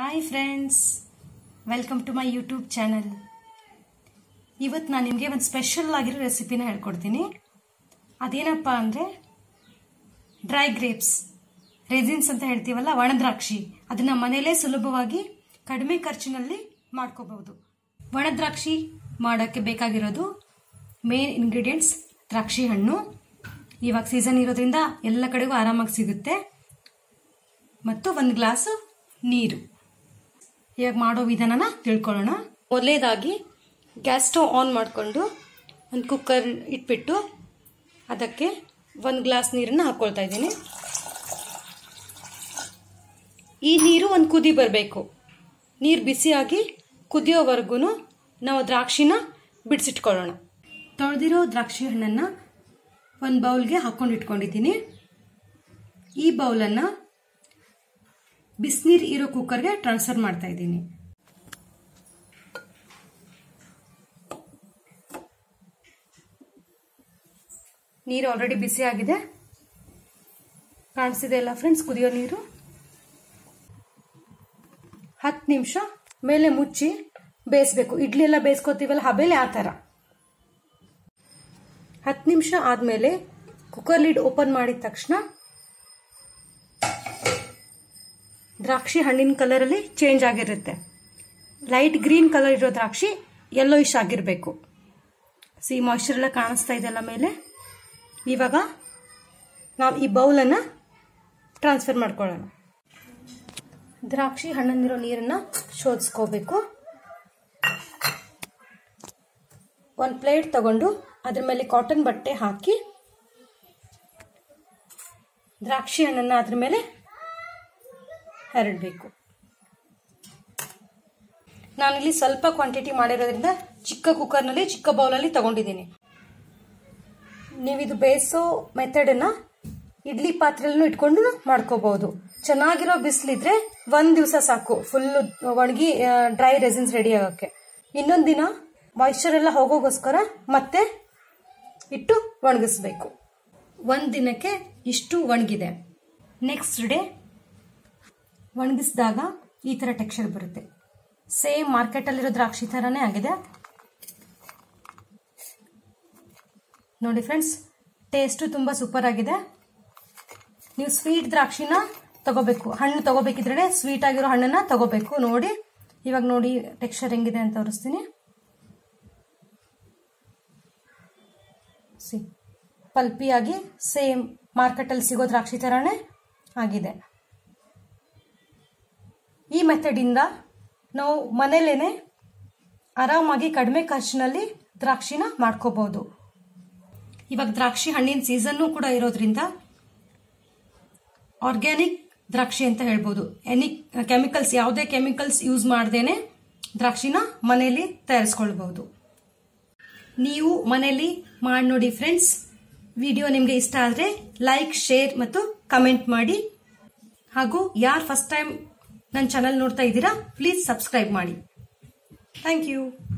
hi friends welcome to my YouTube channel ಇವತ್ತು ನಾನು ನಿಮಗೆ ಒಂದು ಸ್ಪೆಷಲ್ ಆಗಿರೋ ರೆಸಿಪಿನ ಹೇಳ್ಕೊಡ್ತೀನಿ ಅದೇನಪ್ಪ ಅಂದರೆ ಡ್ರೈ ಗ್ರೇಪ್ಸ್ ರೆಸಿನ್ಸ್ ಅಂತ ಹೇಳ್ತೀವಲ್ಲ ಒಣದ್ರಾಕ್ಷಿ ಅದನ್ನು ಮನೆಯಲ್ಲೇ ಸುಲಭವಾಗಿ ಕಡಿಮೆ ಖರ್ಚಿನಲ್ಲಿ ಮಾಡ್ಕೋಬಹುದು ಒಣದ್ರಾಕ್ಷಿ ಮಾಡೋಕ್ಕೆ ಬೇಕಾಗಿರೋದು ಮೇನ್ ಇಂಗ್ರೀಡಿಯೆಂಟ್ಸ್ ದ್ರಾಕ್ಷಿ ಹಣ್ಣು ಇವಾಗ ಸೀಸನ್ ಇರೋದ್ರಿಂದ ಎಲ್ಲ ಕಡೆಗೂ ಆರಾಮಾಗಿ ಸಿಗುತ್ತೆ ಮತ್ತು ಒಂದು ಗ್ಲಾಸು ನೀರು ಇವಾಗ ಮಾಡೋ ವಿಧಾನನ ತಿಳ್ಕೊಳ್ಳೋಣ ಮೊದಲೇದಾಗಿ ಗ್ಯಾಸ್ ಸ್ಟವ್ ಆನ್ ಮಾಡಿಕೊಂಡು ಒಂದು ಕುಕ್ಕರ್ ಇಟ್ಬಿಟ್ಟು ಅದಕ್ಕೆ ಒಂದು ಗ್ಲಾಸ್ ನೀರನ್ನು ಹಾಕ್ಕೊಳ್ತಾ ಇದ್ದೀನಿ ಈ ನೀರು ಒಂದು ಕುದಿ ಬರಬೇಕು ನೀರು ಬಿಸಿಯಾಗಿ ಕುದಿಯೋವರೆಗೂ ನಾವು ದ್ರಾಕ್ಷಿನ ಬಿಡಿಸಿಟ್ಕೊಳ್ಳೋಣ ತೊಳೆದಿರೋ ದ್ರಾಕ್ಷಿ ಹಣ್ಣನ್ನು ಒಂದು ಬೌಲ್ಗೆ ಹಾಕ್ಕೊಂಡು ಇಟ್ಕೊಂಡಿದ್ದೀನಿ ಈ ಬೌಲನ್ನು ಬಿಸಿನೀರು ಇರೋ ಕುಕ್ಕರ್ಗೆ ಟ್ರಾನ್ಸ್ಫರ್ ಮಾಡ್ತಾ ಇದ್ದೀನಿ ನೀರು ಆಲ್ರೆಡಿ ಬಿಸಿ ಆಗಿದೆ ಕಾಣಿಸ್ತಿದೆ ಅಲ್ಲ ಫ್ರೆಂಡ್ಸ್ ಕುದಿಯೋ ನೀರು ಹತ್ತು ನಿಮಿಷ ಮೇಲೆ ಮುಚ್ಚಿ ಬೇಯಿಸ್ಬೇಕು ಇಡ್ಲಿ ಎಲ್ಲ ಬೇಯಿಸ್ಕೋತೀವಲ್ಲ ಹಬೇಲೆ ಆ ಥರ ಹತ್ತು ನಿಮಿಷ ಆದಮೇಲೆ ಕುಕ್ಕರ್ ಲೀಡ್ ಓಪನ್ ಮಾಡಿದ ತಕ್ಷಣ ದ್ರಾಕ್ಷಿ ಹಣ್ಣಿನ ಕಲರಲ್ಲಿ ಚೇಂಜ್ ಆಗಿರುತ್ತೆ ಲೈಟ್ ಗ್ರೀನ್ ಕಲರ್ ಇರೋ ದ್ರಾಕ್ಷಿ ಯೆಲ್ಲೋ ಇಶ್ ಆಗಿರಬೇಕು ಸಿ ಮಾಯ್ಶ್ಚರ್ ಎಲ್ಲ ಕಾಣಿಸ್ತಾ ಇದೆಲ್ಲ ಮೇಲೆ ಇವಾಗ ನಾವು ಈ ಬೌಲನ್ನು ಟ್ರಾನ್ಸ್ಫರ್ ಮಾಡ್ಕೊಳ್ಳೋಣ ದ್ರಾಕ್ಷಿ ಹಣ್ಣಂದಿರೋ ನೀರನ್ನು ಶೋಧಿಸ್ಕೋಬೇಕು ಒಂದು ಪ್ಲೇಟ್ ತಗೊಂಡು ಅದ್ರ ಮೇಲೆ ಕಾಟನ್ ಬಟ್ಟೆ ಹಾಕಿ ದ್ರಾಕ್ಷಿ ಹಣ್ಣನ್ನು ಅದ್ರ ಮೇಲೆ ಹರಡಬೇಕು ನಾನಿಲ್ಲಿ ಸ್ವಲ್ಪ ಕ್ವಾಂಟಿಟಿ ಮಾಡಿರೋದ್ರಿಂದ ಚಿಕ್ಕ ಕುಕ್ಕರ್ನಲ್ಲಿ ಚಿಕ್ಕ ಬೌಲಲ್ಲಿ ತಗೊಂಡಿದ್ದೀನಿ ನೀವಿದು ಬೇಯಿಸೋ ಮೆಥಡನ್ನ ಇಡ್ಲಿ ಪಾತ್ರೆಯಲ್ಲೂ ಇಟ್ಕೊಂಡು ಮಾಡ್ಕೋಬಹುದು ಚೆನ್ನಾಗಿರೋ ಬಿಸಿಲಿದ್ರೆ ಒಂದ್ ದಿವಸ ಸಾಕು ಫುಲ್ ಒಣಗಿ ಡ್ರೈ ರೆಸಿನ್ಸ್ ರೆಡಿ ಆಗೋಕ್ಕೆ ಇನ್ನೊಂದು ದಿನ ಮಾಯಿಶ್ಚರ್ ಎಲ್ಲ ಹೋಗೋಗೋಸ್ಕರ ಮತ್ತೆ ಇಟ್ಟು ಒಣಗಿಸ್ಬೇಕು ಒಂದು ದಿನಕ್ಕೆ ಇಷ್ಟು ಒಣಗಿದೆ ನೆಕ್ಸ್ಟ್ ಡೇ ಒಣಗಿಸಿದಾಗ ಈ ಥರ ಟೆಕ್ಸ್ಚರ್ ಬರುತ್ತೆ ಸೇಮ್ ಮಾರ್ಕೆಟಲ್ಲಿರೋ ದ್ರಾಕ್ಷಿ ಥರನೇ ಆಗಿದೆ ನೋಡಿ ಫ್ರೆಂಡ್ಸ್ ಟೇಸ್ಟು ತುಂಬ ಸೂಪರ್ ಆಗಿದೆ ನೀವು ಸ್ವೀಟ್ ದ್ರಾಕ್ಷಿನ ತಗೋಬೇಕು ಹಣ್ಣು ತಗೋಬೇಕಿದ್ರೆ ಸ್ವೀಟ್ ಆಗಿರೋ ಹಣ್ಣನ್ನ ತಗೋಬೇಕು ನೋಡಿ ಇವಾಗ ನೋಡಿ ಟೆಕ್ಸ್ಚರ್ ಹೆಂಗಿದೆ ಅಂತ ತೋರಿಸ್ತೀನಿ ಸಿ ಪಲ್ಪಿಯಾಗಿ ಸೇಮ್ ಮಾರ್ಕೆಟಲ್ಲಿ ಸಿಗೋ ದ್ರಾಕ್ಷಿ ಥರನೇ ಆಗಿದೆ ಈ ಮೆಥಡಿಂದ ನಾವು ಮನೇಲೇನೆ ಆರಾಮಾಗಿ ಕಡಿಮೆ ಖರ್ಚಿನಲ್ಲಿ ದ್ರಾಕ್ಷಿನ ಮಾಡ್ಕೋಬಹುದು ಇವಾಗ ದ್ರಾಕ್ಷಿ ಹಣ್ಣಿನ ಸೀಸನ್ನು ಕೂಡ ಇರೋದ್ರಿಂದ ಆರ್ಗ್ಯಾನಿಕ್ ದ್ರಾಕ್ಷಿ ಅಂತ ಹೇಳ್ಬೋದು ಎನಿ ಕೆಮಿಕಲ್ಸ್ ಯಾವುದೇ ಕೆಮಿಕಲ್ಸ್ ಯೂಸ್ ಮಾಡ್ದೇನೆ ದ್ರಾಕ್ಷಿನ ಮನೆಯಲ್ಲಿ ತಯಾರಿಸ್ಕೊಳ್ಬಹುದು ನೀವು ಮನೆಯಲ್ಲಿ ಮಾಡಿ ನೋಡಿ ಫ್ರೆಂಡ್ಸ್ ವಿಡಿಯೋ ನಿಮಗೆ ಇಷ್ಟ ಆದರೆ ಲೈಕ್ ಶೇರ್ ಮತ್ತು ಕಮೆಂಟ್ ಮಾಡಿ ಹಾಗೂ ಯಾರು ಫಸ್ಟ್ ಟೈಮ್ ನನ್ನ ಚಾನಲ್ ನೋಡ್ತಾ ಇದ್ದೀರಾ ಪ್ಲೀಸ್ ಸಬ್ಸ್ಕ್ರೈಬ್ ಮಾಡಿ ಥ್ಯಾಂಕ್ ಯು